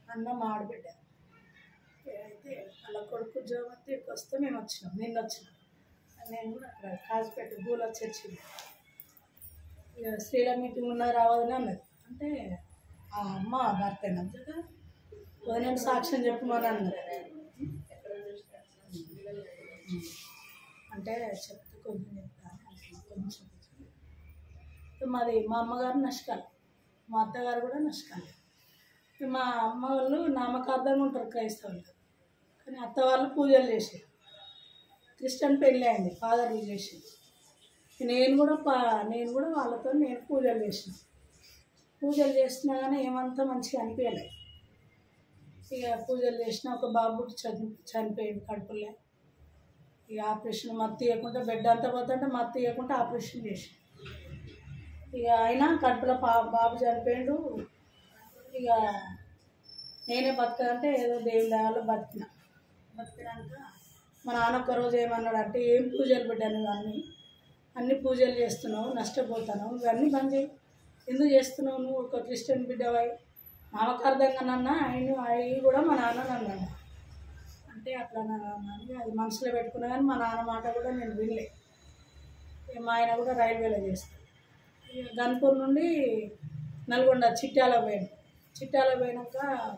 అన్న మా ఆడబిడ్డ అయితే వాళ్ళ కొడుకు ఉద్యోగం వస్తే ఇక్కడికి వస్తే మేము వచ్చినాం నిన్న వచ్చినాం నేను కూడా అక్కడ కాజిపేట గూల చర్చి ఇక స్త్రీల మీటింగ్ ఉన్నది రావద్దని అన్నది అంటే ఆ అమ్మ భర్త కదా వదిన సాక్ష్యం చెప్పమని అన్నది అంటే చెప్తే కొంచెం చెప్తాను అంటున్నా, కొంచెం కొంచెం. మాది మా అమ్మగారు నష్కాలు మా అత్తగారు కూడా నష్కాలు మా అమ్మ వాళ్ళు నామకార్థంగా ఉంటారు క్రైస్తవులు కానీ అత్త వాళ్ళు పూజలు చేసారు క్రిస్టియన్ పెళ్ళి అయింది ఫాదర్లు చేసి నేను కూడా పా నేను కూడా వాళ్ళతో నేను పూజలు చేసిన పూజలు చేసినా కానీ ఏమంతా మంచిగా అనిపించలేదు ఇక పూజలు చేసిన ఒక బాబు చని చనిపోయింది కడుపులే ఇక ఆపరేషన్ మత్తు తీయకుండా బెడ్ అంతా పోతుంటే మత్తు తీయకుండా ఆపరేషన్ చేసి ఇక అయినా కడుపులో పా బాబు చనిపోయిండు ఇక నేనే బతకాలంటే ఏదో దేవుని దేవాలో బతికిన బతికినాక మా నాన్న ఒక రోజు ఏమన్నాడు అంటే ఏం పూజలు పెట్టాను నువ్వు అన్నీ అన్ని పూజలు చేస్తున్నావు నష్టపోతాను ఇవన్నీ బంద్ చేయి ఎందుకు చేస్తున్నావు నువ్వు ఒక క్రిస్టియన్ బిడ్డవై నామకార్థంగా నన్న ఆయన అవి కూడా మా నాన్న నన్ను అంటే అట్లా నా- అని అది మనసులో పెట్టుకున్నా కానీ మా నాన్న మాట కూడా నేను వినలే ఇక మా ఆయన కూడా రైల్వేలో చేస్తాను ఇక గన్పూర్ నుండి నల్గొండ చిట్యాల పోయాను చిట్యాల పోయినాక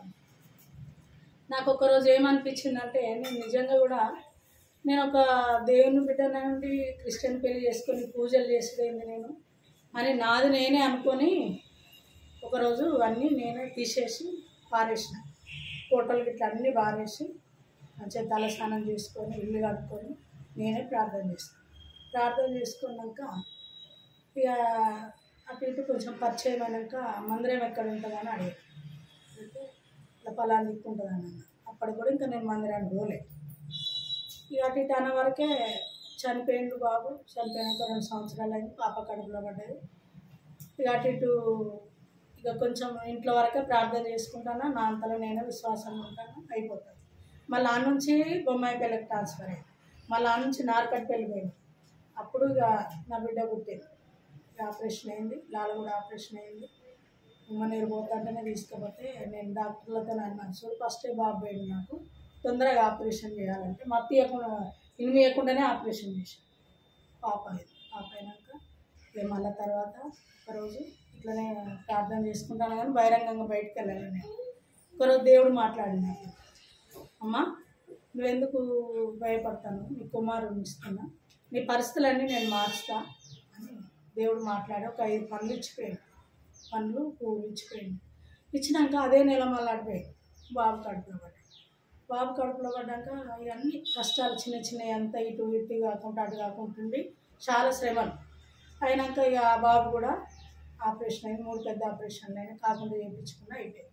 నాకు ఒకరోజు ఏమనిపించిందంటే నేను నిజంగా కూడా నేను ఒక దేవుని బిడ్డ నుండి క్రిస్టియన్ పెళ్లి చేసుకొని పూజలు చేసేది నేను అని నాది నేనే అనుకొని ఒకరోజు అన్నీ నేనే తీసేసి పారేసిన ఫోటోలు ఇట్లా అన్నీ పారేసి మంచిగా తల స్నానం చేసుకొని ఇల్లు కట్టుకొని నేనే ప్రార్థన చేస్తాను ప్రార్థన చేసుకున్నాక ఇక అటు ఇటు కొంచెం పరిచయం అయినాక మందిరం ఎక్కడ ఉంటుందని అడిగాను అయితే ఇట్లా పలానా దిక్కు ఉంటుందని అన్న అప్పటికి కూడా ఇంకా నేను మందిరానికి పోలే ఇక అటు ఇటు అన్న వరకే చనిపోయిండు బాబు చనిపోయినాక రెండు సంవత్సరాలు అయింది పాప కడుపులో పడ్డది ఇక అటు ఇటు ఇక కొంచెం ఇంట్లో వరకే ప్రార్థన చేసుకుంటాను నా అంతలో నేను విశ్వాసంగా ఉంటాను అయిపోతుంది మళ్ళీ ఆ నుంచి బొమ్మాయి పెళ్ళకి ట్రాన్స్ఫర్ అయ్యింది మళ్ళీ ఆ నుంచి నార్కట్పల్లి పోయింది అప్పుడు ఇక నా బిడ్డ పుట్టింది ఇక ఆపరేషన్ అయింది లాల కూడా ఆపరేషన్ అయింది ఉమ్మనీరు పోతుంటేనే తీసుకుపోతే నేను డాక్టర్లతో అన్నాను చూడు ఫస్టే బాబు పోయింది నాకు తొందరగా ఆపరేషన్ చేయాలంటే మత్తు ఇవ్వకుండా ఇనిమియకుండానే ఆపరేషన్ చేశాను పాప అయింది పాప అయినాక ఇక మళ్ళీ తర్వాత ఒకరోజు ఇట్లనే ప్రార్థన చేసుకుంటాను కానీ బహిరంగంగా బయటకు వెళ్ళాను నేను ఒకరోజు దేవుడు మాట్లాడింది నాకు అమ్మ నువ్వెందుకు భయపడతాను నీ కుమారుని ఇస్తున్నా నీ పరిస్థితులన్నీ నేను మారుస్తా అని దేవుడు మాట్లాడి ఒక ఐదు పనులు ఇచ్చిపోయాడు పనులు పువ్వులు ఇచ్చిపోయింది ఇచ్చినాక అదే నెల మళ్ళీ అడిపోయింది బాబు కడుపులో పడ్డాయి బాబు కడుపులో పడ్డాక ఇవన్నీ కష్టాలు చిన్న చిన్నవి అంతా ఇటు ఇటు కాకుండా అటు కాకుండా ఉండి చాలా శ్రమలు అయినాక ఇక ఆ బాబు కూడా ఆపరేషన్ అయింది మూడు పెద్ద ఆపరేషన్లు అయినా కాకుండా చేయించుకున్నా అయిపోయింది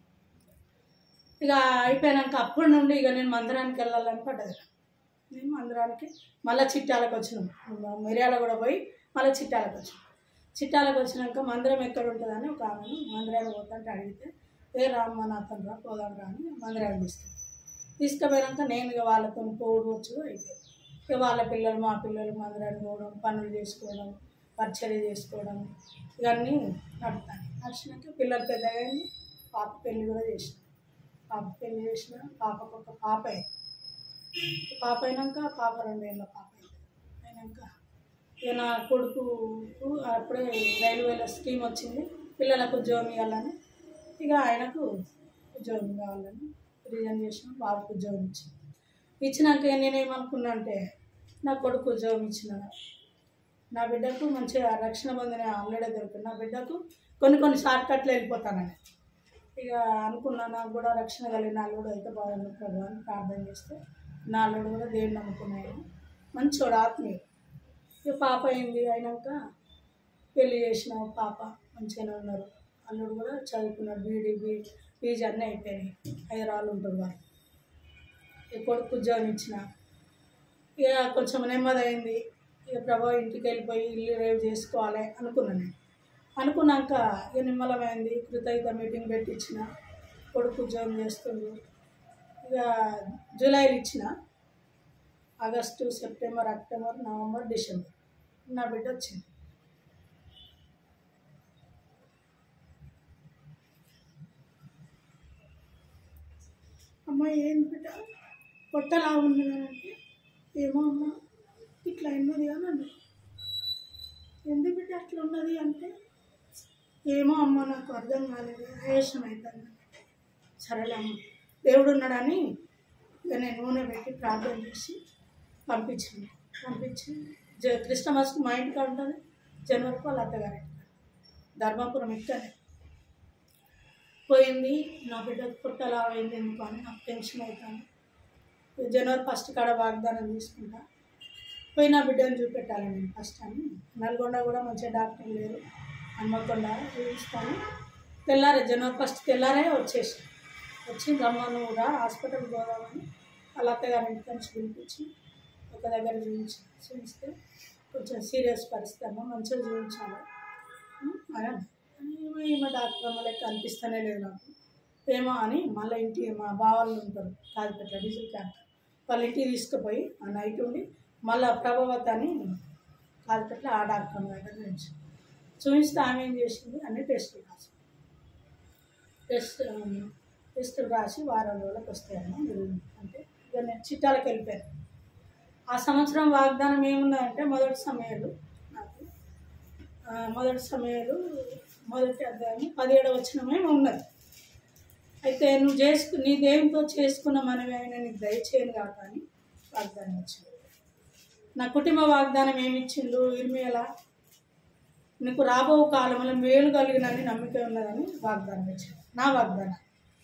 ఇక అయిపోయినాక అప్పటి నుండి ఇక నేను మందిరానికి వెళ్ళాలని పడ్డది నేను మందిరానికి మళ్ళీ చిట్టాలకు వచ్చినాం మిర్యాల కూడా పోయి మళ్ళీ చిట్టాలకు వచ్చినాం చిట్టాలకు వచ్చినాక మందిరం ఎక్కడ ఉంటుందని ఒక ఆమెను మందిరానికి పోతుంటే అడిగితే ఏ రామ్మ నాథన్ రా పోదాం రా అని మందిరానికి తీసుకెళ్ళి తీసుకుపోయాక నేను ఇక వాళ్ళతో పోడు వచ్చు అయిపోయింది ఇక వాళ్ళ పిల్లలు మా పిల్లలు మందిరానికి పోవడం పనులు చేసుకోవడం పరిచర్య చేసుకోవడం ఇవన్నీ నడుపుతాను నడిచినాక పిల్లలు పెద్దగా అయింది పాప పెళ్ళి కూడా చేసిన పాప పెళ్ళి చేసిన పాపకు ఒక పాప అయింది పాప అయినాక పాప రెండేళ్ళ పాప అయింది అయినాక ఇక నా కొడుకు అప్పుడే రైల్వేలో స్కీమ్ వచ్చింది పిల్లలకు ఉద్యోగం ఇవ్వాలని ఇక ఆయనకు ఉద్యోగం కావాలని రిజైన్ చేసిన బాబుకు ఉద్యోగం ఇచ్చింది ఇచ్చినాక నేనేమనుకున్నా అంటే నా కొడుకు ఉద్యోగం ఇచ్చిన నా బిడ్డకు మంచిగా రక్షణ పొందిన ఆల్రెడీ దొరికింది నా బిడ్డకు కొన్ని కొన్ని షార్ట్ కట్లు వెళ్ళిపోతానని ఇక అనుకున్నా నాకు కూడా రక్షణ కలిగిన అల్లుడు అయితే బాగుంది ప్రభు అని ప్రార్థన చేస్తే నా అల్లుడు కూడా దేవుని నమ్ముకున్నాడు మంచోడు ఆత్మీయుడు ఇక పాప అయింది అయినాక పెళ్ళి చేసిన పాప మంచిగానే ఉన్నారు అల్లుడు కూడా చదువుకున్నాడు బీడీ బీ పీజీ అన్నీ అయిపోయినాయి హైదరాబాద్ ఉంటుంది వాళ్ళు ఇక కొడుకు ఉద్యోగం ఇచ్చిన ఇక కొంచెం నెమ్మది అయింది ఇక ప్రభా ఇంటికి వెళ్ళిపోయి ఇల్లు రేవ్ చేసుకోవాలి అనుకున్నాను నేను అనుకున్నాక ఇక నిమ్మలమైంది కృతజ్ఞత మీటింగ్ పెట్టించిన కొడుకు ఉద్యోగం చేస్తుండు ఇక జూలైలో ఇచ్చిన August September October November December నా బిడ్డ వచ్చింది అమ్మ ఏంది బిడ్డ పొట్టలా ఉంది అంటే ఏమో అమ్మ ఇట్లా ఉన్నది అని అన్నాడు ఎందుకు బిడ్డ అట్లా ఉన్నది అంటే ఏమో అమ్మ నాకు అర్థం కాలేదు ఆయాసం అవుతుంది సరేలే అమ్మ దేవుడు ఉన్నాడని ఇక నేను నూనె పెట్టి ప్రార్థన చేసి పంపించింది పంపించి జ క్రిస్టమస్కి మా ఇంటికి ఉంటుంది జనవరి వాళ్ళ అత్తగారి ఇంటికాడ. ధర్మాపురం ఇక్కడే పోయింది నా బిడ్డకు పుట్టలా అయింది ఎందుకు అని నాకు టెన్షన్ అవుతాను జనవరి ఫస్ట్ కాడ వాగ్దానం తీసుకుంటా పోయి నా బిడ్డను చూపెట్టాలి నేను ఫస్ట్ అని నల్గొండ కూడా మంచిగా డాక్టర్ లేరు హన్మకొండ చూపిస్తాను తెల్లారే జనవరి ఫస్ట్ తెల్లారే వచ్చేసి వచ్చి రమ్మను కూడా హాస్పిటల్ పోదామని వాళ్ళ అత్తగారి ఇంటి నుంచి పిలిపించి ఒక దగ్గర చూపించి చూపిస్తే కొంచెం సీరియస్ పరిస్థితి అమ్మ మంచిగా చూపించాలి ఉం, అని అన్నా. ఈమె ఈమె డాక్టర్ అమ్మ లెక్క అనిపిస్తూనే లేదు నాకు ఏమో అని మళ్ళీ ఇంటి మా బావాళ్ళు ఉంటారు కాజుపేట డీజిల్ క్యాంప్ వాళ్ళ ఇంటికి తీసుకుపోయి ఆ నైట్ ఉండి మళ్ళీ ప్రభావత్ అని కాజుపేటలో ఆ డాక్టర్ అమ్మ దగ్గర నుంచి చూపిస్తే ఆమె ఏం చేసింది అన్ని టెస్టులు రాసి టెస్ట్ టెస్టులు రాసి వారం రోజులకు వస్తాయమ్మా మీరు అంటే ఇక నేను చిట్టాలకు వెళ్ళిపోయాను ఆ సంవత్సరం వాగ్దానం ఏముందంటే మొదటి సమయాలు నాకు ఆ, మొదటి సమయాలు మొదటి అధ్యాయం పదిహేడవ వచనమే ఉన్నది అయితే నువ్వు చేసుకు నీ దేవునితో చేసుకున్న మనమే ఆయన నీకు దయచేయను కాక అని వాగ్దానం ఇచ్చింది నా కుటుంబ వాగ్దానం ఏమి ఇచ్చిండు ఇర్మియలా నీకు రాబో కాలంలో మేలు కలిగినని నమ్మిక ఉన్నదని వాగ్దానం ఇచ్చింది నా వాగ్దానం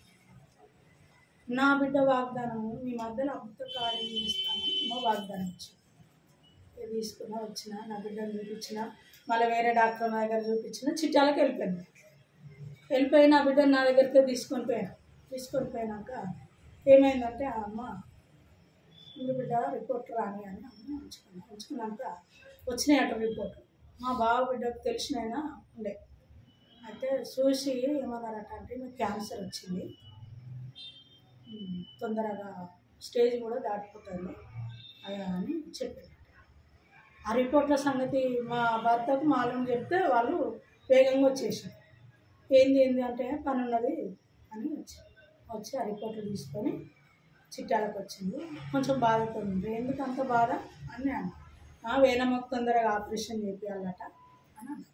నా బిడ్డ వాగ్దానము మీ మధ్యలో అద్భుత కార్యం చేస్తాను ఏమో వాగ్దానం ఇచ్చింది ఇది తీసుకున్నా వచ్చిన నా బిడ్డను చూపించిన మళ్ళీ వేరే డాక్టర్ నా దగ్గర చూపించిన చిట్టాలకు వెళ్ళిపోయింది వెళ్ళిపోయి నా బిడ్డను నా దగ్గరికి తీసుకొని పోయాను తీసుకొని పోయినాక ఏమైందంటే ఆ అమ్మ ముందు బిడ్డ రిపోర్ట్ రాని అని అమ్మ ఉంచుకున్నాను ఉంచుకున్నాక వచ్చినాయి అట రిపోర్ట్ మా బావ బిడ్డకు తెలిసినైనా ఉండే అయితే చూసి ఏమన్నారట అంటే మీకు క్యాన్సర్ వచ్చింది ఉమ్, తొందరగా స్టేజ్ కూడా దాటిపోతుంది అయ్యా అని చెప్పారు ఆ రిపోర్ట్ల సంగతి మా భర్తకు మాలం చెప్తే వాళ్ళు వేగంగా వచ్చేసారు ఏంది ఏంది అంటే పని ఉన్నది అని వచ్చి వచ్చి ఆ రిపోర్ట్లు తీసుకొని చిట్టాలకు వచ్చింది కొంచెం బాధతో ఉంది ఎందుకు అంత బాధ అని అన్న "ఆ, వేనమ్మకు తొందరగా ఆపరేషన్ చేయాలట అని అన్న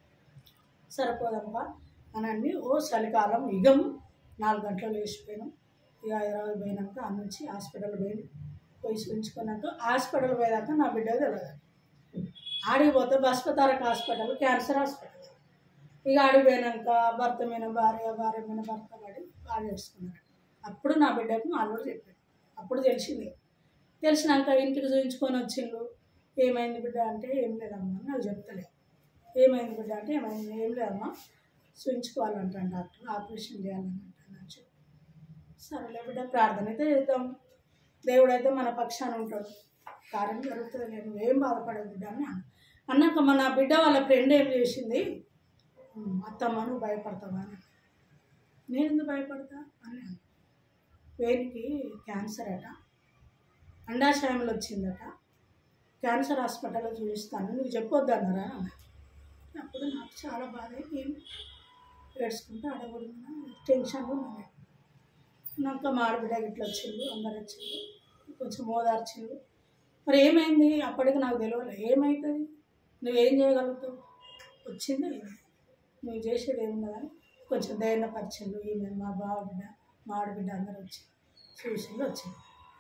సరిపోదమ్మా అని అన్ని ఓ చలికాలం యుగం నాలుగు గంటలు లేచిపోయినాం ఇక హైదరాబాద్ పోయినాక ఆ నుంచి హాస్పిటల్ పోయి పోయి చూపించుకున్నాక హాస్పిటల్ పోయేదాకా నా బిడ్డ తెలియదు ఆడికి పోతే బస్పతారక హాస్పిటల్ క్యాన్సర్ హాస్పిటల్ ఇక ఆడికి పోయినాక భర్త మీద భార్య భార్య మీద భర్త పడి బాగా చేసుకున్నాడు అప్పుడు నా బిడ్డకు మాలోడు చెప్పాడు అప్పుడు తెలిసింది తెలిసినాక ఇంటికి చూపించుకొని వచ్చిండు ఏమైంది బిడ్డ అంటే ఏం లేదమ్మా అని నాకు చెప్తలే ఏమైంది బిడ్డ అంటే ఏమైంది ఏం లేదమ్మా చూపించుకోవాలంటాను డాక్టర్ ఆపరేషన్ చేయాలని అంటాను చెప్పి సరేలే బిడ్డ ప్రార్థన అయితే చేద్దాం దేవుడు అయితే మన పక్షాన ఉంటాడు కార్యం జరుగుతుంది నేను ఏం బాధపడదు బిడ్డ అని అన్నా. అన్నాక మా నా బిడ్డ వాళ్ళ ఫ్రెండ్ ఏం చేసింది "ఉమ్, అత్తమ్మ నువ్వు భయపడతావా అని నేను ఎందుకు భయపడతా అని అన్నా. వేనికి క్యాన్సర్ అట అండాశయంలో వచ్చిందట క్యాన్సర్ హాస్పిటల్లో చూపిస్తాను నువ్వు చెప్పొద్దు అన్నారా అన్నా. అప్పుడు నాకు చాలా బాధ నేను ఏడ్చుకుంటూ అడగడున్నా టెన్షన్గా ఉన్నాను నాకు మా ఆడబిడ్డ ఇట్లా వచ్చిండు అందరు వచ్చిండు కొంచెం ఓదార్చిండు మరి ఏమైంది అప్పటికి నాకు తెలియలే ఏమవుతుంది నువ్వేం చేయగలుగుతావు వచ్చింది అయింది. నువ్వు చేసేది ఏమున్నదని కొంచెం ధైర్యపరిచిండు ఈమె మా బావ బిడ్డ మా ఆడబిడ్డ అందరు వచ్చి చూసిండు వచ్చింది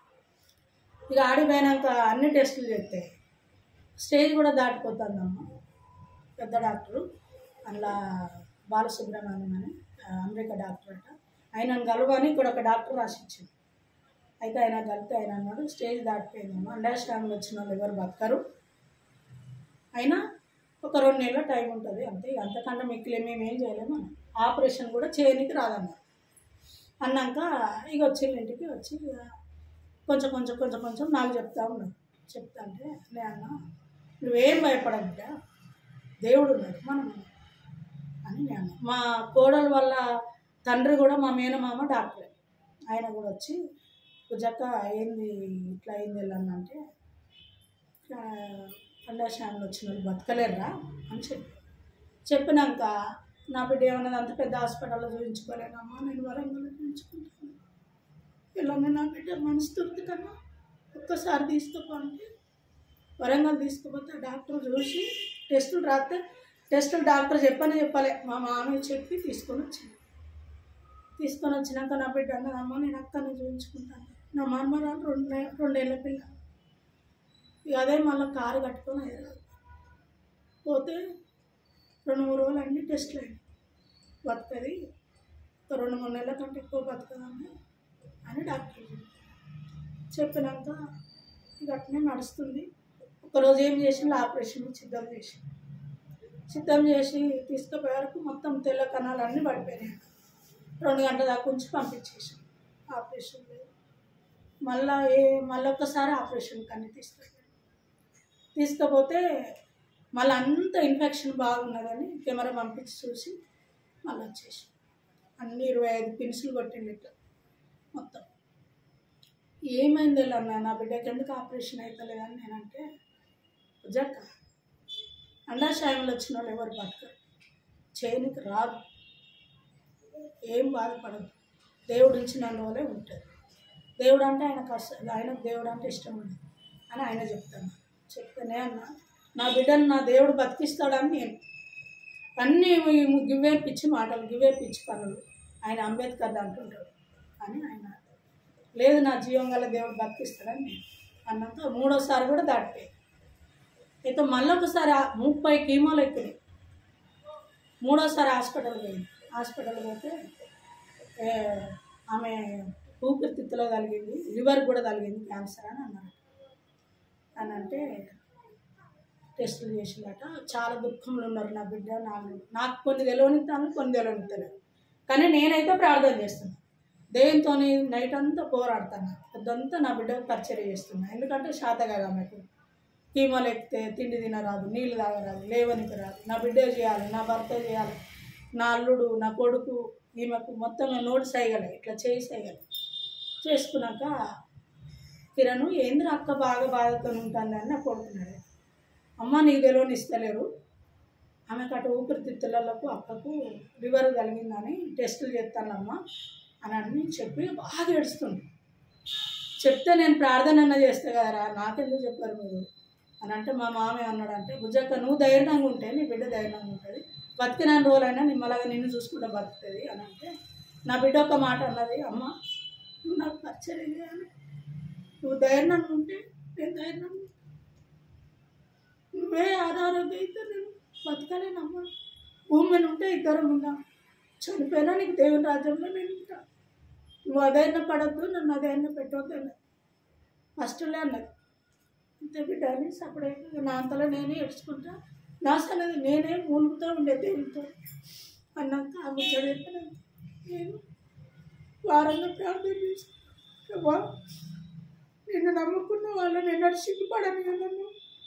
ఇక ఆడిపోయినాక అన్ని టెస్టులు చేస్తే స్టేజ్ కూడా దాటిపోతుందమ్మా పెద్ద డాక్టరు అందులో బాలసుబ్రహ్మణ్యం అని ఆ, అమెరికా డాక్టర్ అట ఆయనను కలవని ఇక్కడ ఒక డాక్టర్ రాసిచ్చింది అయితే ఆయన కలిపితే ఆయన అన్నాడు స్టేజ్ దాటిపోయిందమ్మా అండర్స్టాండ్ వచ్చిన వాళ్ళు ఎవరు బతకరు అయినా ఒక రెండు నెలల టైం ఉంటుంది అంతే ఇక అంతకన్నా మిక్కిలే మేము ఏం చేయలేము అన్నాం. ఆపరేషన్ కూడా చేయనికి రాదన్నారు అన్నాక ఇక వచ్చి ఇంటికి వచ్చి ఇక కొంచెం కొంచెం కొంచెం కొంచెం నాకు చెప్తా ఉన్నాడు చెప్తా అంటే నేను అన్నా నువ్వేం భయపడద్దా దేవుడు ఉన్నాడు మనం ఉన్నాం." అని నేను అన్నా. మా కోడల వల్ల తండ్రి కూడా మా మేనమామ డాక్టరే ఆయన కూడా వచ్చి పూజక్క ఏంది ఇట్లా అయింది వెళ్ళాను అంటే అండాశానంలో వచ్చిన వాళ్ళు బతకలేరురా అని చెప్పి చెప్పినాక నా బిడ్డ ఏమన్నది అంత పెద్ద హాస్పిటల్లో చూపించుకోలేనమ్మా నేను వరంగల్లో చూపించుకుంటాను పిల్లల్ని నా బిడ్డ మనసు తృప్తి కన్నా ఒక్కసారి తీసుకుపో అంటే వరంగల్ తీసుకుపోతే డాక్టర్ చూసి టెస్టులు రాస్తే టెస్టులు డాక్టర్ చెప్పని చెప్పలే మా మామయ్య చెప్పి తీసుకొని వచ్చింది తీసుకొని వచ్చినాక నా బిడ్డ అన్నదమ్మ నేను అక్కని చూపించుకుంటాను నా మనమరాలు రెండు నె- రెండేళ్ల పిల్ల ఇక అదే మళ్ళీ కారు కట్టుకొని హైదరాబాద్ పోతే రెండు మూడు రోజులు అన్ని టెస్టులు అయినాయి బతుకది ఒక రెండు మూడు నెలల కంటే ఎక్కువ బతకదని అని డాక్టర్ చెప్పారు. చెప్పినాక ఇక అట్నే నడుస్తుంది ఒకరోజు ఏం చేసిండు ఆపరేషన్ సిద్ధం చేసి సిద్ధం చేసి తీసుకుపోయే వరకు మొత్తం తెల్ల కణాలు అన్నీ పడిపోయినాయి రెండు గంటల దాకా ఉంచి పంపించేసాం ఆపరేషన్ లేదు మళ్ళా ఏ మళ్ళీ ఒక్కసారి ఆపరేషన్ కన్నీ తీసుకెళ్ళాం తీసుకపోతే మళ్ళీ అంత ఇన్ఫెక్షన్ బాగున్నదని కెమెరా పంపించి చూసి మళ్ళీ వచ్చేసి అన్ని ఇరవై ఐదు పిన్సులు కొట్టిండు ఇట్లా మొత్తం ఏమైంది అన్న నా బిడ్డకి ఎందుకు ఆపరేషన్ అవుతలేదని నేనంటే జక్క అండాశయంలో వచ్చిన వాళ్ళు ఎవరు బతకరు చేయనికి రాదు ఏం బాధపడదు దేవుడు ఇచ్చిన వాళ్ళే ఉంటుంది దేవుడు అంటే ఆయనకు అసలు ఆయనకు దేవుడు అంటే ఇష్టం ఉండదు అని ఆయన చెప్తాను చెప్తేనే అన్న నా బిడ్డను నా దేవుడు బతికిస్తాడని నేను అన్నీ ఈ గివే పిచ్చి మాటలు గివే పిచ్చి పనులు ఆయన అంబేద్కర్ అంటుంటాడు అని ఆయన లేదు నా జీవం గల దేవుడు బతికిస్తాడని నేను అన్నంత మూడోసారి కూడా దాటిపోయి ఇక మళ్ళీ ఒకసారి ఆ ముప్పై కీమోలు ఎక్కినాయి మూడోసారి హాస్పిటల్ పోయింది హాస్పిటల్ పోతే ఏ, ఆమె ఊపిరితిత్తులో కలిగింది లివర్ కూడా కలిగింది క్యాన్సర్ అని అన్నారు అని అంటే టెస్టులు చేసిందట చాలా దుఃఖంలో ఉన్నారు నా బిడ్డ నాకు నాకు కొన్ని తెలియనిస్తాను కొన్ని తెలియనిస్తలేదు కానీ నేనైతే ప్రార్థన చేస్తున్నా దేవునితో నైట్ అంతా పోరాడుతాను పొద్దంతా నా బిడ్డకు పరిచయం చేస్తున్నా ఎందుకంటే శాత కదా ఆమెకు కీమోలు ఎక్కితే తిండి తినరాదు నీళ్ళు తాగరాదు లేవనికి రాదు నా బిడ్డే చేయాలి నా భర్త చేయాలి నా అల్లుడు నా కొడుకు ఈమెకు మొత్తం నోటి సైగలే ఇట్లా చేయి సైగలే చేసుకున్నాక కిరణ్ ఏంద్ర అక్క బాగా బాధతో ఉంటుంది అని నా కొడుకున్నాడు అమ్మ నీకు తెలియని ఇస్తలేరు ఆమెకు అటు ఊపిరితిత్తులకు అక్కకు లివర్ కలిగిందని టెస్టులు చేస్తానమ్మా అని అన్ని చెప్పి బాగా ఏడుస్తుంది చెప్తే నేను ప్రార్థన అన్న చేస్తే కదరా నాకెందుకు చెప్పారు మీరు అని అంటే మా మామయ్య అన్నాడంటే బుజ్జక్క నువ్వు ధైర్యంగా ఉంటే నీ బిడ్డ ధైర్యంగా ఉంటుంది బతికిన రోజులైనా నిమ్మలాగా నిన్ను చూసుకుంటూ బతుకుతుంది అని అంటే నా బిడ్డ ఒక మాట అన్నది అమ్మ నువ్వు నాకు పరిచయం చేయాలి నువ్వు ధైర్యంగా ఉంటే నేను ధైర్యంగా ఉంటా. నువ్వే అనారోగ్యం అయితే నేను బతకలేనమ్మా భూమి మీద ఉంటే ఇద్దరం ఉందాం చనిపోయినా నీకు దేవుని రాజ్యంలో నేను ఉంటా నువ్వు అదైనా పడద్దు నన్ను అదైనా పెట్టవద్దు అన్నది ఫస్ట్లే అన్నది అంతే బిడ్డ అని సపరేట్ నా అంతలో నేనే ఏడ్చుకుంటా నా సన్నది నేనే మూలుగుతూ ఉండే దేవునితో అన్నాక ఆ ముచ్చట చెప్పినాక నేను వారంలో ప్రార్థన చేసుకున్నా నిన్ను నమ్ముకున్న వాళ్ళని ఎన్నడూ సిగ్గుపడని నన్ను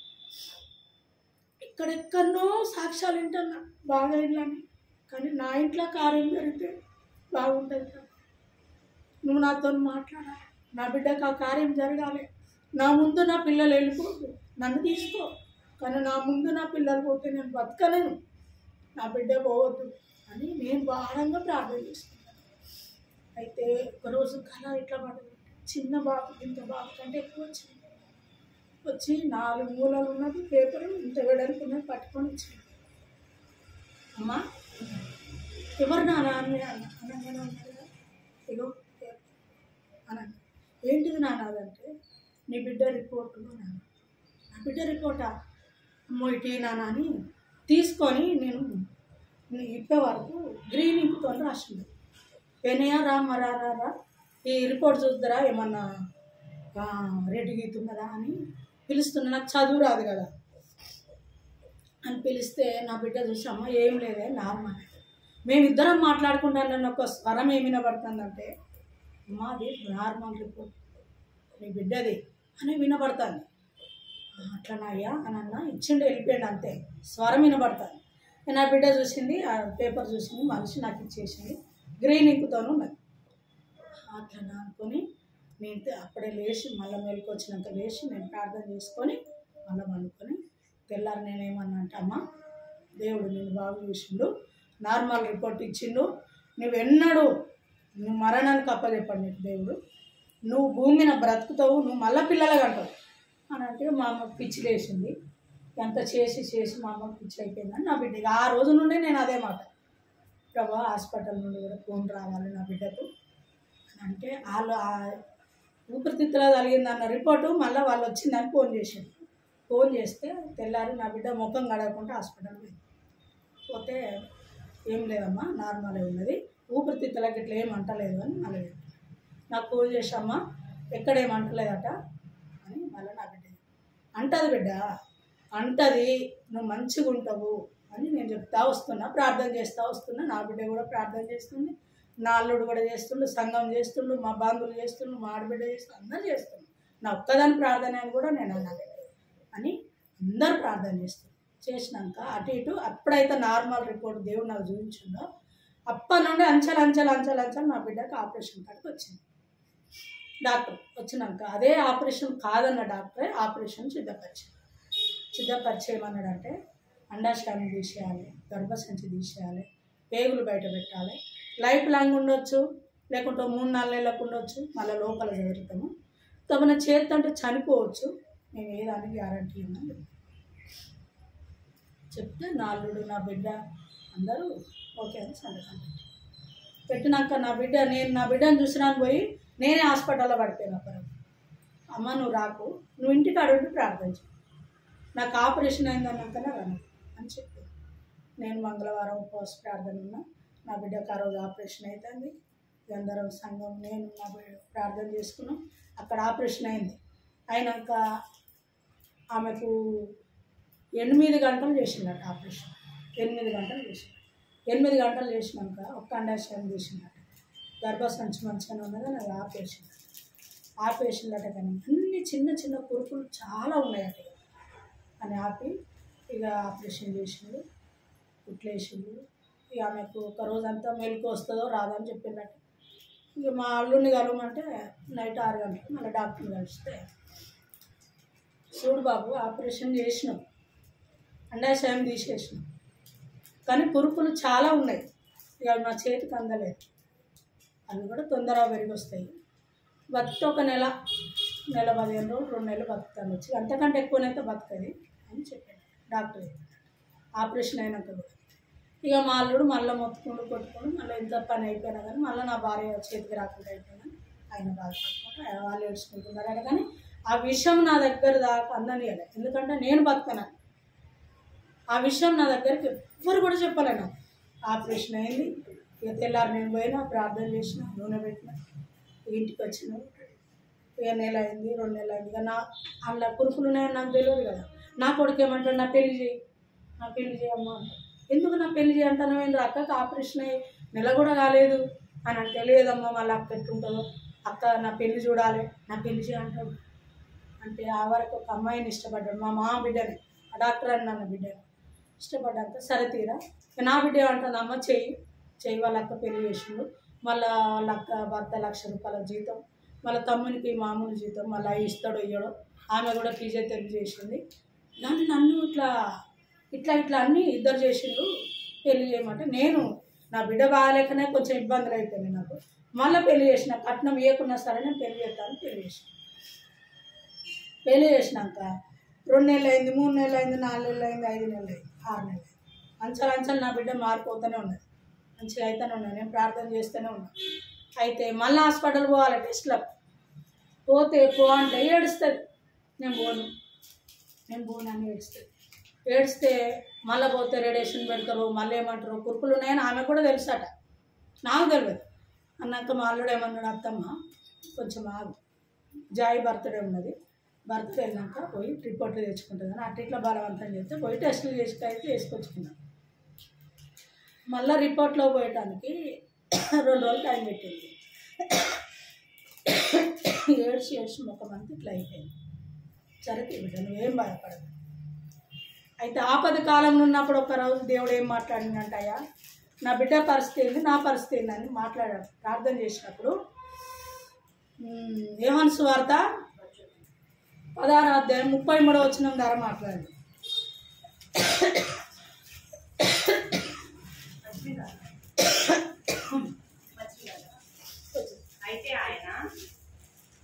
ఇక్కడెక్కడనో సాక్ష్యాలు వింటున్నా బాగా ఇళ్ళని కానీ నా ఇంట్లో కార్యం జరిగితే బాగుంటుంది కదా నువ్వు నాతో మాట్లాడాలి నా బిడ్డకు ఆ కార్యం జరగాలి నా ముందు నా పిల్లలు వెళ్ళిపోదు నన్ను తీసుకో కానీ నా ముందు నా పిల్లలు పోతే నేను బతకలేను నా బిడ్డ పోవద్దు అని నేను భారంగా ప్రార్థన చేసుకున్నాను అయితే ఒకరోజు కళ ఇట్లా పడదు చిన్న బాబు ఇంత బాబు కంటే ఎక్కువ వచ్చింది వచ్చి నాలుగు మూలలు ఉన్నది పేపర్ ఇంత వెడల్పు ఉన్నది పట్టుకొని వచ్చింది అమ్మా ఎవరు నాన్న అని అన్న అనగానే ఉన్నాడు కదా, ఇగో పేపర్ అన్నాను ఏంటిది నాన్న అదంటే నీ బిడ్డ రిపోర్టు అన్నాను నా బిడ్డ రిపోర్టా అమ్మో ఇటీ నాన్న అని తీసుకొని నేను నేను ఇప్పే వరకు గ్రీన్ ఇంకుతో రాసింది పెనయా రా మరా రా రా ఈ రిపోర్ట్ చూద్దారా ఏమన్నా ఆ, రెడ్ గీతున్నదా అని పిలుస్తున్నా నాకు చదువు రాదు కదా అని పిలిస్తే నా బిడ్డ చూసి అమ్మ ఏం లేదే నార్మల్ మేమిద్దరం మాట్లాడుకుంటానన్న ఒక స్వరం ఏమి వినబడుతుందంటే అమ్మ అది నార్మల్ రిపోర్ట్ నీ బిడ్డది అని వినబడుతుంది "ఆ, అట్లనాయ్యా అని అన్న ఇచ్చిండు వెళ్ళిపోయాడు అంతే స్వరం వినబడుతుంది నా బిడ్డ చూసింది ఆ పేపర్ చూసింది మనిషి నాకు ఇచ్చేసింది గ్రీన్ ఇంకుతోనూ ఉన్నది అట్లా అనుకొని నేను తే- అప్పుడే లేచి మళ్ళీ మేలుకు వచ్చినాక లేచి నేను ప్రార్థన చేసుకొని మళ్ళీ పండుకొని తెల్లారి నేనేమన్నా అంటే అమ్మ దేవుడు నేను బాగు చూసిండు నార్మల్ రిపోర్ట్ ఇచ్చిండు నువ్వు ఎన్నడు నువ్వు మరణానికి అప్పచెప్పాడు నీకు దేవుడు నువ్వు భూమి మీద బ్రతుకుతావు నువ్వు మళ్ళీ పిల్లలుగా అంటావు అని అంటే మా అమ్మ పిచ్చి లేచింది ఎంత చేసి చేసి మా అమ్మకి పిచ్చి అయిపోయిందని నా బిడ్డ ఆ రోజు నుండి నేను అదే మాట ప్రభా హాస్పిటల్ నుండి కూడా ఫోన్ రావాలి నా బిడ్డకు అని అంటే వాళ్ళు ఆ ఊపిరితిత్తులో తగిలిందన్న రిపోర్టు మళ్ళీ వాళ్ళు వచ్చిందని ఫోన్ చేసింది ఫోన్ చేస్తే తెల్లారి నా బిడ్డ ముఖం గడవకుండా హాస్పిటల్ పోయింది పోతే ఏం లేదమ్మా నార్మల్ ఉన్నది ఊపిరితిత్తులకి ఇట్లా ఏం అంటలేదు అని మళ్ళీ నాకు ఫోన్ చేసామ్మా ఎక్కడ ఏం అంటలేదట అని మళ్ళీ నా బిడ్డ అంటది బిడ్డ అంటది నువ్వు మంచిగా ఉంటావు అని నేను చెప్తా వస్తున్నా ప్రార్థన చేస్తా వస్తున్నా నా బిడ్డ కూడా ప్రార్థన చేస్తుంది నా అల్లుడు కూడా చేస్తుండు సంఘం చేస్తుండు మా బంధువులు చేస్తుండు మా ఆడబిడ్డ చేస్తుండు అందరూ చేస్తుండు నా ఒక్కదాని ప్రార్థన అని కూడా నేను అన్నాను అని అందరూ ప్రార్థన చేస్తారు చేసినాక అటు ఇటు అప్పుడైతే నార్మల్ రిపోర్ట్ దేవుడు నాకు చూపించిందో అప్పటి నుండి అంచెలు అంచెలు అంచెలు అంచెలు నా బిడ్డకి ఆపరేషన్ కాడికి వచ్చింది డాక్టర్ వచ్చినాక అదే ఆపరేషన్ కాదన్న డాక్టరే ఆపరేషన్ సిద్ధపరిచారు సిద్ధపరిచేయమన్నాడంటే అండాశయాన్ని తీసేయాలి గర్భసంచి తీసేయాలి పేగులు బయట పెట్టాలి లైఫ్ లాంగ్ ఉండొచ్చు లేకుంటే మూడు నాలుగు నెలలకు ఉండొచ్చు మళ్ళీ లోపల జరుగుతాము తమన చేతి అంటే చనిపోవచ్చు మేము ఏ దానికి గ్యారంటీ ఇవ్వమని చెప్పాం. చెప్తే నా అల్లుడు నా బిడ్డ అందరూ ఓకే అని సంతకం పెట్టారు. పెట్టినాక నా బిడ్డ నేను నా బిడ్డను చూసినాను పోయి నేనే హాస్పిటల్లో పడిపోయాను అప్పుడు అమ్మ నువ్వు రాకు నువ్వు ఇంటికి అడుగుతూ ప్రార్థించు నాకు ఆపరేషన్ అయిందన్నాకనే రాను అని చెప్పి నేను మంగళవారం ఉపవాస ప్రార్థన ఉన్నా నా బిడ్డకు ఆ రోజు ఆపరేషన్ అవుతుంది అందరం సంఘం నేను నా బిడ్డ ప్రార్థన చేసుకున్నాం అక్కడ ఆపరేషన్ అయింది అయినాక ఆమెకు ఎనిమిది గంటలు చేసిందట ఆపరేషన్ ఎనిమిది గంటలు చేసింది ఎనిమిది గంటలు చేసినాక ఒక్క అండాశయం తీసిందట గర్భసంచి మంచిగానే ఉన్నది అది ఆపరేషన్ ఆపరేషన్లట కానీ అన్ని చిన్న చిన్న కురుపులు చాలా ఉన్నాయట ఇక. అని ఆపి ఇక ఆపరేషన్ చేసిండు కుట్లేసిండు ఇక ఆమెకు ఒక రోజంతా మెలకు వస్తుందో రాదని చెప్పిందట ఇక మా అల్లుడిని కలవమంటే నైట్ ఆరు గంటలకు మళ్ళీ డాక్టర్ని కలిస్తే చూడు బాబు ఆపరేషన్ చేసినాం అండాశయం తీసేసినాం కానీ పురుపులు చాలా ఉన్నాయి ఇక అవి మా చేతికి అందలేదు అవి కూడా తొందరగా పెరిగి వస్తాయి బతికి ఒక నెల నెల పదిహేను రోజులు రెండు నెలలు బతుకుతాను వచ్చి అంతకంటే ఎక్కువనైతే బతకది అని చెప్పాడు డాక్టర్ ఆపరేషన్ అయినాక కూడా ఇక మా అల్లుడు మళ్ళీ మొత్తుకుంటూ కొట్టుకుంటూ మళ్ళీ ఇంత పని అయిపోయినా కానీ మళ్ళీ నా భార్య చేతికి రాకుండా అయిపోయినా ఆయన బాధపడుకుంటూ ఆయన వాళ్ళు ఏడ్చుకుంటున్నారట కానీ ఆ విషయం నా దగ్గర దాకా అందనియలే ఎందుకంటే నేను బతకను ఆ విషయం నా దగ్గరికి ఎవ్వరు కూడా చెప్పలే నాకు ఆపరేషన్ అయింది ఇక తెల్లారి నేను పోయినా ప్రార్థన చేసిన నూనె పెట్టిన ఇంటికి వచ్చిన ఇక నెల అయింది రెండు నెలలు అయింది ఇక నా అందులో కురుకులు ఉన్నాయని నాకు తెలియదు కదా నా కొడుకు ఏమంటాడు నా పెళ్లి చేయి నా పెళ్లి చేయమ్మా అంటాడు. ఎందుకు నా పెళ్లి చేయంటాను ఏంటి అక్కకి ఆపరేషన్ అయ్యి నెల కూడా కాలేదు అని అంటే లేదమ్మా మళ్ళీ అక్క ఎట్టుంటుందో అక్క నా పెళ్లి చూడాలి నా పెళ్లి చేయంటాడు అంటే ఆ వరకు ఒక అమ్మాయిని ఇష్టపడ్డాడు మా మామ బిడ్డని ఆ డాక్టర్ అని నన్ను బిడ్డని ఇష్టపడ్డాక సరే తీరా ఇక నా బిడ్డ ఏమంటుంది అమ్మ చెయ్యి చెయ్యి వాళ్ళ అక్క పెళ్లి చేసిండు మళ్ళీ వాళ్ళ అక్క భర్త లక్ష రూపాయల జీతం మళ్ళీ తమ్మునికి మామూలు జీతం మళ్ళీ అవి ఇస్తాడో ఇయ్యడో ఆమె కూడా ఫిజియోథెరపీ చేసింది కానీ నన్ను ఇట్లా ఇట్లా ఇట్లా అన్నీ ఇద్దరు చేసిండు పెళ్లి చేయమంటే నేను నా బిడ్డ బాగాలేకనే కొంచెం ఇబ్బందులు అయిపోయినాయి నాకు మళ్ళీ పెళ్లి చేసిన కట్నం ఇవ్వకున్నా సరే నేను పెళ్లి చేస్తాను పెళ్లి చేసిన పెళ్లి చేసినాక రెండు నెలలు అయింది మూడు నెలలు అయింది నాలుగు నెలలు అయింది ఐదు నెలలు అయింది ఆరు నెలలు అయింది అంచెలు అంచెలు నా బిడ్డ మారిపోతూనే ఉన్నది మంచిగా అయితేనే ఉన్నది నేను ప్రార్థన చేస్తూనే ఉన్నాను అయితే మళ్ళీ హాస్పిటల్ పోవాలి టెస్ట్లకు పోతే పో అంటే ఏడుస్తుంది నేను పోను నేను పోను అని ఏడుస్తుంది ఏడిస్తే మళ్ళీ పోతే రేడియేషన్ పెడతారు మళ్ళీ ఏమంటారు కురుకులు ఉన్నాయని ఆమె కూడా తెలుసట నాకు తెలియదు అన్నాక మా అల్లుడు ఏమన్నాడు అత్తమ్మ కొంచెం ఆగు జాయి బర్త్డే ఉన్నది బర్త్డే వెళ్ళాక పోయి రిపోర్ట్లు తెచ్చుకుంటుంది అని అట్ట ఇట్లా బలవంతం చేస్తే పోయి టెస్టులు చేసి అయితే వేసుకొచ్చుకున్నాం మళ్ళీ రిపోర్ట్లో పోయటానికి రెండు రోజులు టైం పెట్టింది ఏడ్చి ఏడ్చి ముఖం అంతా ఇట్లా అయిపోయింది సరే బిడ్డ నువ్వేం బాధపడదు అయితే ఆపద కాలంలో ఉన్నప్పుడు ఒక రోజు దేవుడు ఏం మాట్లాడినంటయ్యా నా బిడ్డ పరిస్థితి ఏంది నా పరిస్థితి ఏందని మాట్లాడాడు ప్రార్థన చేసినప్పుడు యోహాన్ సువార్త పదహారు అధ్యాయం ముప్పై మూడో వచ్చిన ధర మాట్లాడింది అయితే ఆయన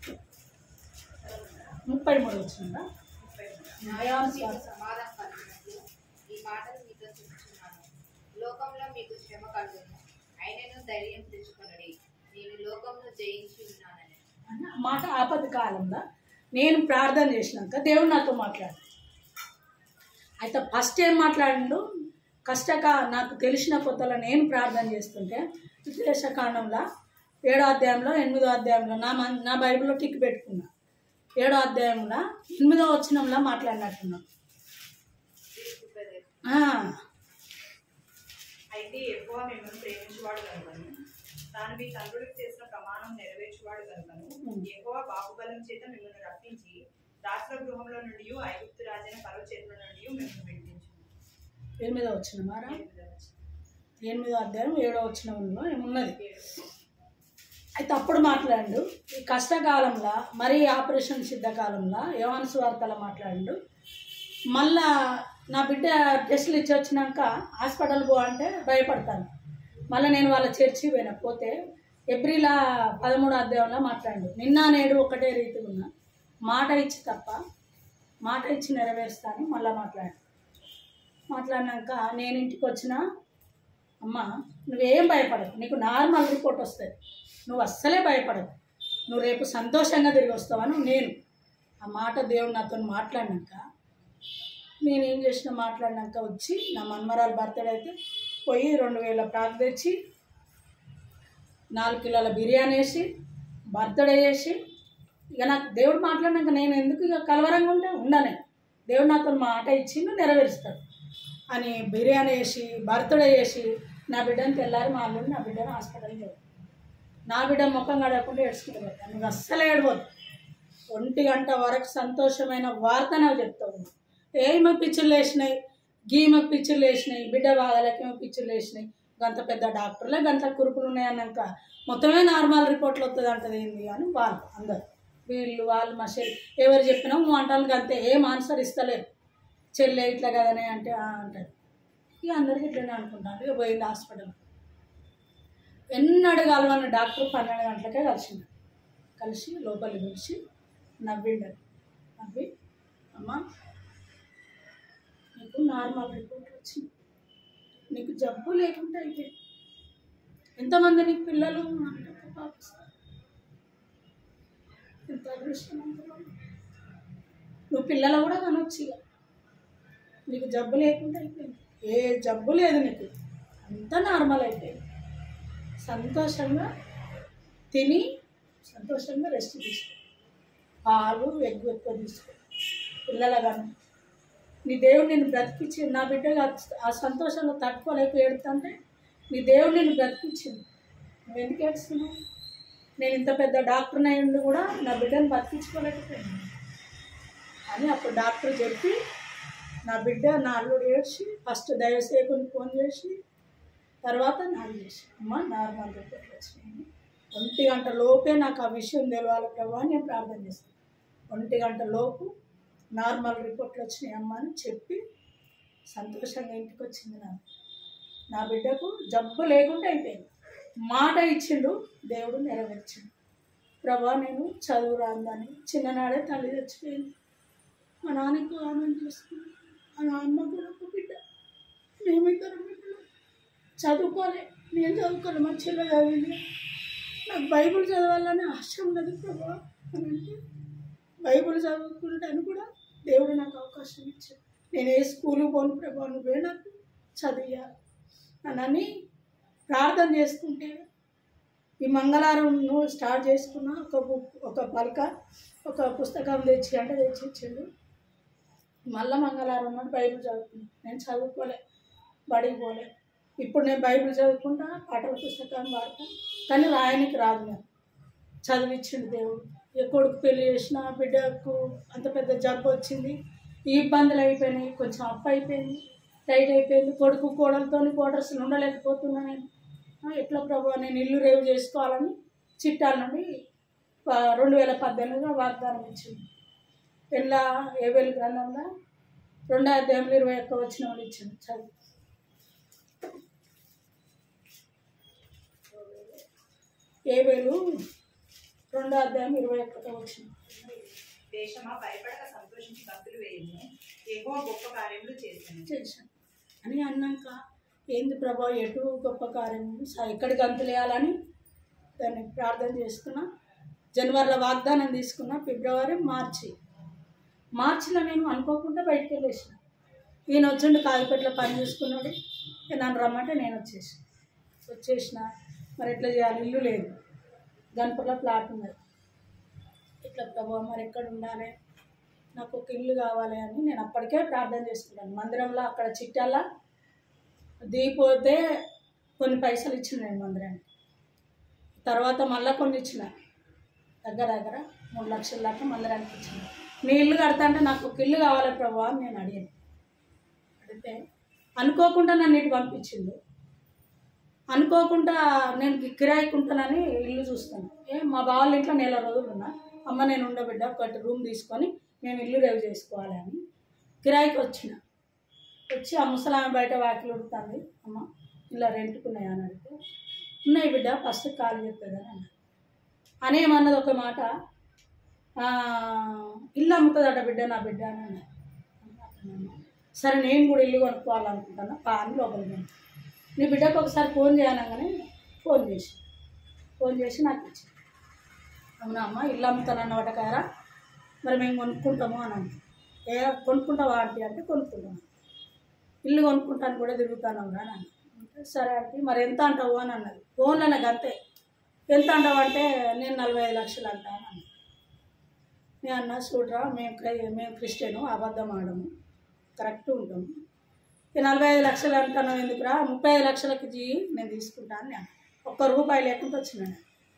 ముప్పై మూడు వచ్చిందా యోహాను స్వార్థ సమాధానం కలిగినట్లు ఈ మాటలు మీతో చెప్తున్నాను లోకంలో మీకు శ్రమ కలుగును అయినను ధైర్యం తెచ్చుకొనడి నేను లోకంలో జయించి ఉన్నానని అని ఆ మాట ఆపద కాలంలో నేను ప్రార్థన చేసినాక దేవుడు నాతో మాట్లాడు అయితే ఫస్ట్ ఏం మాట్లాడిండు కష్టక నాకు తెలిసిన కొత్తలో నేను ప్రార్థన చేస్తుంటే ఉపదేశకాండంలో ఏడో అధ్యాయంలో ఎనిమిదో అధ్యాయంలో నా మన్- నా బైబిల్లో టిక్ పెట్టుకున్నా ఏడో అధ్యాయంలో ఎనిమిదో వచనంలో మాట్లాడినట్టున్నాను తీర్పు ప్రదేశం ఆ, అయితే ఎక్కువ మిమ్మల్ని ప్రేమించువాడు కనుకను తాను మీ తండ్రులకు చేసిన ప్రమాణం నెరవేర్చువాడు కనుకను ఎక్కువ బాహుబలం చేత మిమ్మల్ని రప్పించి దాసుల గృహంలో నుండి ఐగుప్తు రాజైన పరవ చేతుల నుండి మిమ్మల్ని విడిపించు ఎనిమిదో వచ్చిన మారా ఎనిమిదో అధ్యాయం ఏడో వచనంలో ఏమున్నది అయితే అప్పుడు మాట్లాడు ఈ కష్టకాలంలో మరీ ఆపరేషన్ సిద్ధకాలంలో యోహాను స్వార్థలో మాట్లాడు మళ్ళా నా బిడ్డ టెస్టులు ఇచ్చి వచ్చినాక హాస్పిటల్ పో అంటే భయపడతాను మళ్ళీ నేను వాళ్ళ చర్చి పోయినా పోతే ఏప్రిల్ పదమూడు అధ్యాయంలో మాట్లాడు నిన్న నేడు ఒకటే రీతి ఉన్నా మాట ఇచ్చి తప్ప మాట ఇచ్చి నెరవేరుస్తాను మళ్ళీ మాట్లాడు మాట్లాడినాక నేను ఇంటికి వచ్చిన అమ్మ నువ్వేం భయపడకు నీకు నార్మల్ రిపోర్ట్ వస్తుంది నువ్వు అస్సలే భయపడకు నువ్వు రేపు సంతోషంగా తిరిగి వస్తావని నేను ఆ మాట దేవుడు నాతో మాట్లాడినాక నేను ఏం చేసిన మాట్లాడినాక వచ్చి నా మన్మరాలు బర్త్డే అయితే పోయి రెండు వేల ప్రాక్ తెచ్చి నాలుగు కిలోల బిర్యానీ వేసి బర్త్డే చేసి ఇక నాకు దేవుడు మాట్లాడినాక నేను ఎందుకు ఇక కలవరంగా ఉంటే ఉండనే దేవుడు నాతో మాట ఇచ్చిండు నెరవేరుస్తాడు అని బిర్యానీ వేసి బర్త్డే చేసి నా బిడ్డని తెల్లారి మా అల్లుడు నా బిడ్డను హాస్పిటల్కి వెళ్ళి నా బిడ్డ ముఖం కడగకుండా ఏడ్చుకుంటూ పోతాను నువ్వు అస్సలు ఏడవద్దు ఒంటి గంట వరకు సంతోషమైన వార్త నాకు చెప్తావు ఏమో పిచ్చులు వేసినాయి గీమ పిచ్చులు వేసినాయి బిడ్డ బాగాలేకేమో పిచ్చులు వేసినాయి గంత పెద్ద డాక్టర్లే గంత కురుపులు ఉన్నాయి అన్నాక మొత్తమే నార్మల్ రిపోర్ట్లు వస్తుంది అంటది ఏంది అని వాళ్ళు అందరు వీళ్ళు వాళ్ళు మా చెల్లి ఎవరు చెప్పినా నువ్వు అంటానికి అంతే ఏం ఆన్సర్ ఇస్తలేరు చెల్లె ఇట్లా కదనే అంటే "ఆ" అంటారు ఇక అందరికి ఇట్లనే అనుకుంటాను ఇక పోయింది హాస్పిటల్ ఎన్నడు కలవన్న డాక్టర్ పన్నెండు గంటలకే కలిసింది కలిసి లోపలికి పిలిచి నవ్విండు నవ్వి అమ్మ నీకు నార్మల్ రిపోర్ట్ వచ్చింది నీకు జబ్బు లేకుండా అయిపోయింది ఎంతమంది నీకు పిల్లలు అంటే ఒక పాప సార్. ఎంత అదృష్టవంతులు నువ్వు పిల్లలు కూడా కనొచ్చు ఇక నీకు జబ్బు లేకుండా అయిపోయింది ఏ జబ్బు లేదు నీకు అంతా నార్మల్ అయిపోయింది సంతోషంగా తిని సంతోషంగా రెస్ట్ తీసుకో పాలు ఎగ్గు ఎక్కువ తీసుకో పిల్లల కానీ నీ దేవుడు నేను బ్రతికించి నా బిడ్డగా ఆ సంతోషంలో తట్టుకోలేక ఏడుతుంటే నీ దేవుడు నేను బ్రతికించింది నువ్వు ఎందుకు ఏడుస్తున్నావు నేను ఇంత పెద్ద డాక్టర్ అయ్యిండు కూడా నా బిడ్డను బతికించుకోలేకపోయాను అని అప్పుడు డాక్టర్ చెప్పి నా బిడ్డ నా అల్లుడు ఏడ్చి ఫస్ట్ దయసేకుని ఫోన్ చేసి తర్వాత నాకు చేసి అమ్మ నార్మల్ రిపోర్ట్లు వచ్చినాయి ఒంటి గంట లోపే నాకు ఆ విషయం తెలవాలి ప్రభా అని నేను ప్రార్థన చేస్తాను ఒంటి గంట లోపు నార్మల్ రిపోర్ట్లు వచ్చినాయి అమ్మ అని చెప్పి సంతోషంగా ఇంటికి వచ్చింది నాకు నా బిడ్డకు జబ్బు లేకుండా అయిపోయింది మాట ఇచ్చిండు దేవుడు నెరవేర్చిండు ప్రభా నేను చదువు రాందని చిన్ననాడే తల్లి చచ్చిపోయింది మా నాన్నకు ఆమెను చూసుకుని మా నాన్న కూడా ఒక బిడ్డ మేమిద్దరం బిడ్డలు చదువుకోలే నేను చదువుకోలే మా చెల్లె చదివింది నాకు బైబిల్ చదవాలని ఆశ ఉన్నది ప్రభా అని అంటే బైబిల్ చదువుకుంటాను కూడా దేవుడు నాకు అవకాశం ఇచ్చాడు నేను ఏ స్కూలు పోను ప్రభా నువ్వే నాకు చదివియాలి అని ప్రార్థన చేసుకుంటే ఈ మంగళవారం నువ్వు స్టార్ట్ చేసుకున్న ఒక బుక్ ఒక పలక ఒక పుస్తకం తెచ్చి అంటే తెచ్చి ఇచ్చిండు మళ్ళీ మంగళవారం నాడు బైబిల్ చదువుకున్నాను నేను చదువుకోలే బడికి పోలే ఇప్పుడు నేను బైబిల్ చదువుకుంటా పాటల పుస్తకాన్ని వాడతా కానీ రాయనికి రాదు నేను చదివిచ్చిండు దేవుడు ఏ కొడుకు పెళ్లి చేసిన బిడ్డకు అంత పెద్ద జబ్బు వచ్చింది ఈ ఇబ్బందులు అయిపోయినాయి కొంచెం అప్పు అయిపోయింది టైట్ అయిపోయింది కొడుకు కోడలతో కోటర్స్లు ఉండలేకపోతున్నా నేను ఆ, ఎట్లా ప్రభు నేను ఇల్లు రేవు చేసుకోవాలని చిట్టాల నుండి ప- రెండు వేల పద్దెనిమిదిలో వాగ్దానం ఇచ్చింది ఎల్లా ఏవేలు గ్రంథంలో రెండో అధ్యాయంలో ఇరవై ఒక్క వచ్చిన వాళ్ళు ఇచ్చింది చదువు ఏవేలు రెండో అధ్యాయం ఇరవై ఒక్కటో వచ్చిన దేశమా భయపడక సంతోషించి గంతులు వేయను ఏవో గొప్ప కార్యములు చేశాను చేశాను అని అన్నాక ఏంది ప్రభా ఎటు గొప్ప కార్యం స- ఎక్కడికి గంతులేయాలని దాన్ని ప్రార్థన చేసుకున్నా జనవరిలో వాగ్దానం తీసుకున్నా ఫిబ్రవరి మార్చి మార్చిలో నేను అనుకోకుండా బయటికి వెళ్ళేసిన ఈయన వచ్చిండు కాగిపెట్ల పని చూసుకున్నాడు ఇక నన్ను రమ్మంటే నేను వచ్చేసి వచ్చేసిన మరి ఎట్లా చేయాలి ఇల్లు లేదు గణపతిలో ప్లాట్ ఉన్నది ఇట్లా ప్రభావ మరి ఎక్కడ ఉండాలి నాకు ఒక ఇల్లు కావాలి అని నేను అప్పటికే ప్రార్థన చేసుకున్నాను మందిరంలో అక్కడ చిట్టాల దిగిపోతే కొన్ని పైసలు ఇచ్చిన నేను మందిరానికి తర్వాత మళ్ళీ కొన్ని ఇచ్చిన దగ్గర దగ్గర మూడు లక్షల దాకా మందిరానికి ఇచ్చిన నీ ఇల్లు కడతా అంటే నాకు ఒక ఇల్లు కావాలి ప్రభు అని నేను అడిగాను అడిగితే అనుకోకుండా నన్ను ఇటు పంపించిండు అనుకోకుండా నేను కిరాయికుంటానని ఇల్లు చూస్తాను ఏ మా బావాళ్ళ ఇంట్లో నెల రోజులు ఉన్నా అమ్మ నేను ఉండబిడ్డ ఒకటి రూమ్ తీసుకొని మేము ఇల్లు రేవు చేసుకోవాలి అని కిరాయికి వచ్చిన వచ్చి ఆ ముసలామె బయట వాకిలు ఉడుతుంది అమ్మ ఇలా రెంట్కున్నాయా అని అడిగితే ఉన్నాయి బిడ్డ ఫస్ట్ కాల్ చెప్తుంది అని అన్నారు అనేమన్నది ఒక మాట "ఆ, ఇల్లు అమ్ముతుందట బిడ్డ నా బిడ్డ అని అన్నారు సరే నేను కూడా ఇల్లు కొనుక్కోవాలనుకుంటాను కానీ లోపలికి వెళ్ళి నీ బిడ్డకు ఒకసారి ఫోన్ చేయనగానే ఫోన్ చేసి ఫోన్ చేసి నాకు ఇచ్చి అవునా అమ్మ ఇల్లు అమ్ముతానన్నమాట కారా మరి మేము కొనుక్కుంటాము అని అంది ఏ కొనుక్కుంటావా ఆంటీ అంటే కొనుక్కుంటాను ఇల్లు కొనుక్కుంటాను కూడా తిరుగుతాను అని అన్న అంటే సరే ఆంటీ మరి ఎంత అంటావు అని అన్నది ఫోన్లో నాకు అంతే ఎంత అంటావు అంటే నేను నలభై ఐదు లక్షలు అంటా అని అన్న నేను అన్నా చూడరా మేము క్రై- మేము క్రిస్టియను అబద్ధం ఆడము కరెక్ట్ ఉంటాము ఈ నలభై ఐదు లక్షలు అంటున్నాం ఎందుకురా ముప్పై ఐదు లక్షలకి జీ నేను తీసుకుంటాను నేను ఒక్క రూపాయి లేకుండా వచ్చినాను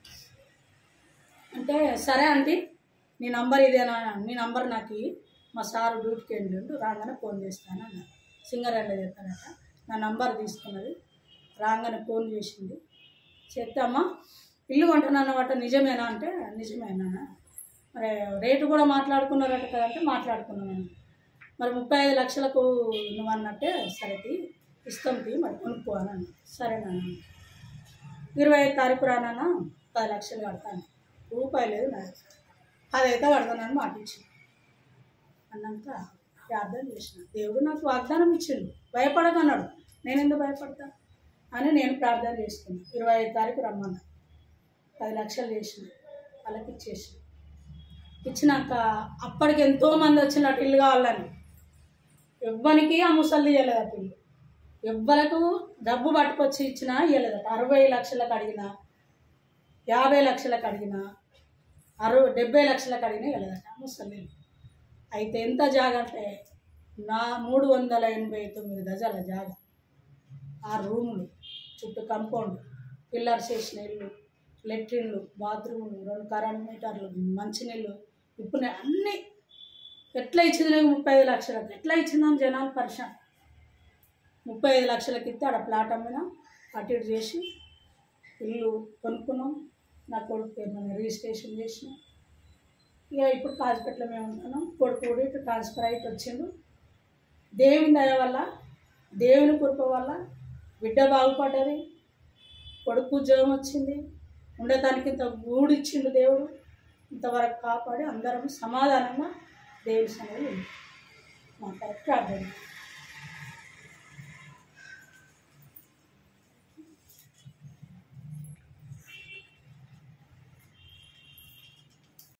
అంటే సరే అండి నీ నంబర్ ఇదేనా నీ నంబర్ నాకు ఇయ్యి. మా సారు డ్యూటీకి వెళ్ళిండు రాగానే ఫోన్ చేస్తాను అన్న సింగరేళ్ళ చెప్తాడట నా నంబర్ తీసుకున్నది రాగానే ఫోన్ చేసింది చెప్తే అమ్మ ఇల్లు కొంటున్నానమాట నిజమేనా అంటే నిజమేనా మరి రేటు కూడా మాట్లాడుకున్నారట కదంటే మాట్లాడుకున్నాను మరి ముప్పై ఐదు లక్షలకు నువ్వు అన్నట్టే సరే తీ, ఇస్తాం తీ మరి కొనుక్కో అని అన్నా సరేనా ఇరవై ఐదు తారీఖు రానా పది లక్షలు కడతాను రూపాయి లేదు నా దగ్గర. అదైతే కడతానని మాట ఇచ్చింది అన్నాక ప్రార్థన చేసిన దేవుడు నాకు వాగ్దానం ఇచ్చిండు భయపడకన్నాడు నేను ఎందుకు భయపడతా అని నేను ప్రార్థన చేసుకున్నాను ఇరవై ఐదు తారీఖు రమ్మన్నా పది లక్షలు చేసిన వాళ్ళకి ఇచ్చేసిన ఇచ్చినాక అప్పటికి ఎంతో మంది వచ్చినట్టు ఇల్లు కావాలని ఎవ్వరికి ఆ ముసలి ఇవ్వలేదట ఇల్లు ఎవ్వరకు డబ్బు పట్టుకొచ్చి ఇచ్చినా ఇవ్వలేదట అరవై లక్షలకు అడిగినా యాభై లక్షలకు అడిగినా అరవై డెబ్బై లక్షలకు అడిగినా ఇవ్వలేదట ముసలి అయితే ఎంత జాగ అంటే నా మూడు వందల ఎనభై తొమ్మిది గజాల జాగ ఆ రూములు చుట్టూ కంపౌండ్ పిల్లర్స్ వేసిన ఇల్లు లెట్రిన్లు బాత్రూములు రెండు కరెంట్ మీటర్లు మంచినీళ్ళు ఇప్పుడు అన్నీ ఎట్లా ఇచ్చింది నీకు ముప్పై ఐదు లక్షలకు ఎట్లా ఇచ్చిందని జనాలు పరిశాన్ ముప్పై ఐదు లక్షలకి ఇస్తే ఆడ ప్లాట్ అమ్మిన అటు ఇటు చేసి ఇల్లు కొనుక్కున్నాం నా కొడుకు పేరు మీద రిజిస్ట్రేషన్ చేసిన ఇక ఇప్పుడు కాజిపేటలో మేము ఉంటున్నాం కొడుకు కూడా ఇటు ట్రాన్స్ఫర్ అయితే వచ్చిండు దేవుని దయ వల్ల దేవుని కృప వల్ల బిడ్డ బాగుపడ్డది కొడుకు ఉద్యోగం వచ్చింది ఉండటానికి ఇంత గూడు ఇచ్చిండు దేవుడు ఇంతవరకు కాపాడి అందరం సమాధానంగా దేవుని సన్నిధిలో ఉన్నాం. మా కరెక్ట్ ప్రార్థన